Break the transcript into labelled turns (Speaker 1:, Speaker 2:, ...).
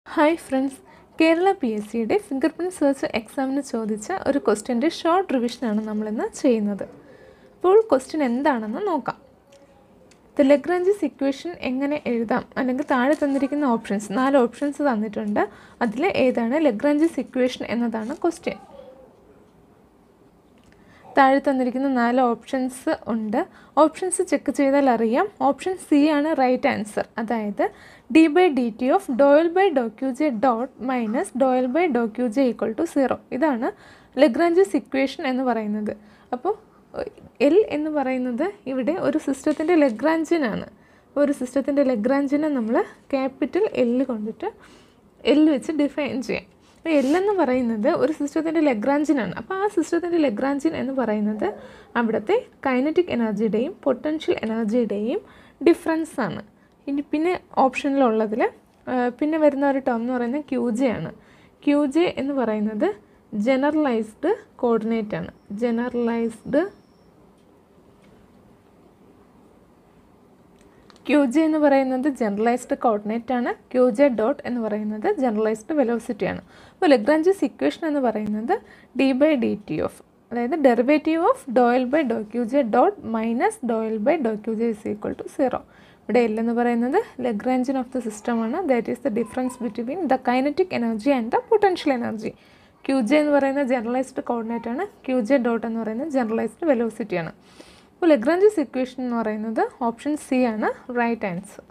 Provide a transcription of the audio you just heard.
Speaker 1: hi friends Kerala P S സിയുടെ fingerprint search എക്സാമിന് ചോദിച്ച ഒരു ക്വസ്റ്റ്യൻ്റെ ഷോർട്ട് റിവിഷനാണ് നമ്മളിന്ന് ചെയ്യുന്നത് അപ്പോൾ ക്വസ്റ്റ്യൻ എന്താണെന്ന് നോക്കാം ദ ലെഗ്രാഞ്ചിസ് ഇക്വേഷൻ എങ്ങനെ എഴുതാം അല്ലെങ്കിൽ താഴെ തന്നിരിക്കുന്ന ഓപ്ഷൻസ് നാല് ഓപ്ഷൻസ് തന്നിട്ടുണ്ട് അതിൽ ഏതാണ് ലെഗ്രാഞ്ചിസ് ഇക്വേഷൻ എന്നതാണ് ക്വസ്റ്റ്യൻ താഴെ തന്നിരിക്കുന്ന നാല് ഓപ്ഷൻസ് ഉണ്ട് ഓപ്ഷൻസ് ചെക്ക് ചെയ്താൽ അറിയാം ഓപ്ഷൻ സി ആണ് റൈറ്റ് ആൻസർ അതായത് d by d t of del by doh q j dot minus del by doh q j equal to zero ഇതാണ് ലെഗ്രാഞ്ചസ് ഇക്വേഷൻ എന്ന് പറയുന്നത് അപ്പോൾ എൽ എന്ന് പറയുന്നത് ഇവിടെ ഒരു സിസ്റ്റത്തിൻ്റെ ലെഗ്രാഞ്ചിനാണ് ഒരു സിസ്റ്റത്തിൻ്റെ ലെഗ്രാഞ്ചിനെ നമ്മൾ ക്യാപിറ്റൽ എല്ല് കൊണ്ടിട്ട് എൽ വെച്ച് ഡിഫൈൻ ചെയ്യാം അപ്പോൾ എൽ എന്ന് പറയുന്നത് ഒരു സിസ്റ്റത്തിൻ്റെ ലെഗ്രാഞ്ചിനാണ് അപ്പോൾ ആ സിസ്റ്റത്തിൻ്റെ ലെഗ്രാഞ്ചിൻ എന്ന് പറയുന്നത് അവിടുത്തെ കൈനറ്റിക് എനർജിയുടെയും പൊട്ടൻഷ്യൽ എനർജിയുടെയും ഡിഫറൻസ് ആണ് ഇനി പിന്നെ ഓപ്ഷനിലുള്ളതിൽ പിന്നെ വരുന്ന ഒരു ടേം എന്ന് പറയുന്നത് ക്യൂ ജെ ആണ് ക്യൂ ജെ എന്ന് പറയുന്നത് ജനറലൈസ്ഡ് കോർഡിനേറ്റ് ആണ് ജനറലൈസ്ഡ് ക്യൂ ജെ എന്ന് പറയുന്നത് ജനറലൈസ്ഡ് കോർഡിനേറ്റ് ആണ് ക്യൂ ജെ ഡോട്ട് എന്ന് പറയുന്നത് ജനറലൈസ്ഡ് വെലോസിറ്റി ആണ് അപ്പോൾ ലെഗ്രാഞ്ചസ് ഇക്വേഷൻ എന്ന് പറയുന്നത് d by d t of അതായത് derivative of del by doh q j dot minus del by doh q j is equal to zero ഇവിടെ L എന്ന് പറയുന്നത് ലെഗ്രാഞ്ചിൻ ഓഫ് ദ സിസ്റ്റമാണ് that is the difference between the kinetic energy and the potential energy q j എന്ന് പറയുന്നത് generalised coordinate ആണ് q j dot എന്ന് പറയുന്നത് generalised velocity ആണ് അപ്പോൾ ലെഗ്രാഞ്ചസ് ഇക്വേഷൻ എന്ന് പറയുന്നത് ഓപ്ഷൻ സി ആണ് റൈറ്റ് ആൻസർ